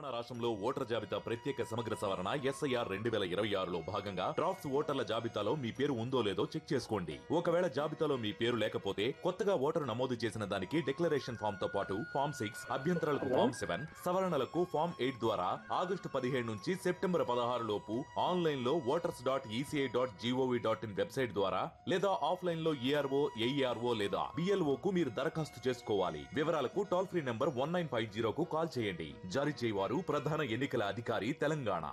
తెలంగాణ రాష్ట్రంలో ఓటర్ జాబితా ప్రత్యేక సమగ్ర సవరణ ఎస్ఐఆర్ రెండు వేల ఇరవై ఆరులో భాగంగా డ్రాఫ్ట్స్ ఓటర్ల జాబితాలో మీ పేరు ఉందో లేదో చెక్ చేసుకోండి ఒకవేళ జాబితాలో మీ పేరు లేకపోతే కొత్తగా ఓటరు నమోదు చేసిన దానికి డిక్లరేషన్ ఫామ్ తో పాటు ఫామ్ సిక్స్ అభ్యంతరాలకు ఫామ్ సెవెన్ సవరణలకు ఫామ్ ఎయిట్ ద్వారా ఆగస్టు పదిహేడు నుంచి సెప్టెంబర్ పదహారు లోపు ఆన్లైన్ లో voters dot ECI dot gov dot in website ద్వారా లేదా ఆఫ్లైన్ లో ఈఆర్ఓ ఏఈఆర్ఓ లేదా బిఎల్ఓ కు మీరు దరఖాస్తు చేసుకోవాలి వివరాలకు toll free number one nine five జీరోకు కాల్ చేయండి జారీ చేయవారు ప్రధాన ఎన్నికల అధికారి తెలంగాణ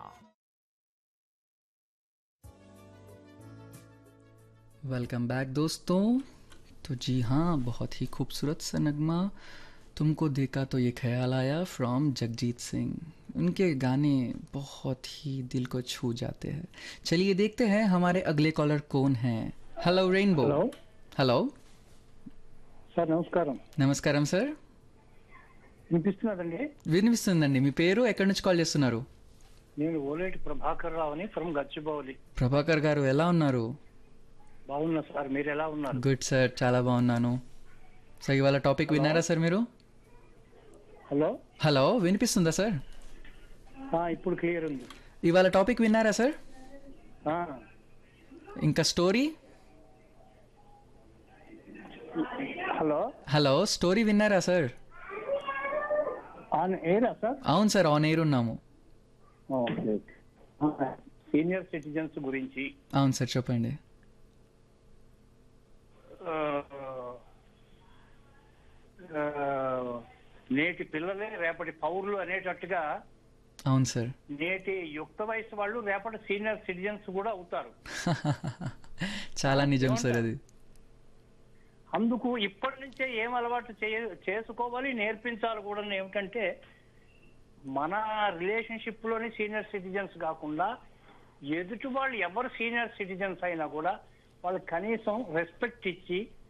वेलकम बैक दोस्तों तो जी हाँ बहुत ही खूबसूरत सा नगमा तुमको देखा तो ये ख्याल आया फ्रॉम जगजीत सिंह उनके गाने बहुत ही दिल को छू जाते हैं चलिए देखते हैं हमारे अगले कॉलर कौन हैं hello Rainbow hello hello sir నమస్కారం నమస్కారం సార్ వినిపిస్తున్నదండి వినిపిస్తుందండి మీ పేరు ఎక్కడి నుంచి కాల్ చేస్తున్నారు నేను ఓలేటి ప్రభాకర్ రావుని ఫ్రమ్ గచ్చిబౌలి ప్రభాకర్ గారు ఎలా ఉన్నారు బాగున్నా సార్ మీరు ఎలా ఉన్నారు గుడ్ సార్ చాలా బాగున్నాను సో ఇవాళ టాపిక్ విన్నారా సార్ మీరు హలో హలో వినిపిస్తుందా సార్ ఆ, ఇప్పుడు క్లియర్ ఉంది ఇవాళ టాపిక్ విన్నారా సార్ ఆ, ఇంకా స్టోరీ హలో హలో స్టోరీ విన్నారా సార్ ఆన్ ఎయిరా సార్ అవును సార్ ఆన్ ఎయిర్ ఉన్నాము ఓకే ఓకే ఆ, సీనియర్ సిటిజన్స్ గురించి అవును సార్ చెప్పండి ఆ, ఆ, నేటి పిల్లలే రేపటి పౌరులు అనేటట్టుగా అవును సార్ నేటి యుక్త వయసు వాళ్ళు రేపటి సీనియర్ సిటిజన్స్ కూడా అవుతారు చాలా నిజం సార్ అది అందుకు ఇప్పటి నుంచే ఏం అలవాటు చేయ- చేసుకోవాలి నేర్పించాలి కూడా ఏమిటంటే మన రిలేషన్షిప్ లోని సీనియర్ సిటిజన్స్ కాకుండా ఎదుటి వాళ్ళు ఎవరు సీనియర్ సిటిజన్స్ అయినా కూడా వాళ్ళకి కనీసం రెస్పెక్ట్ ఇచ్చి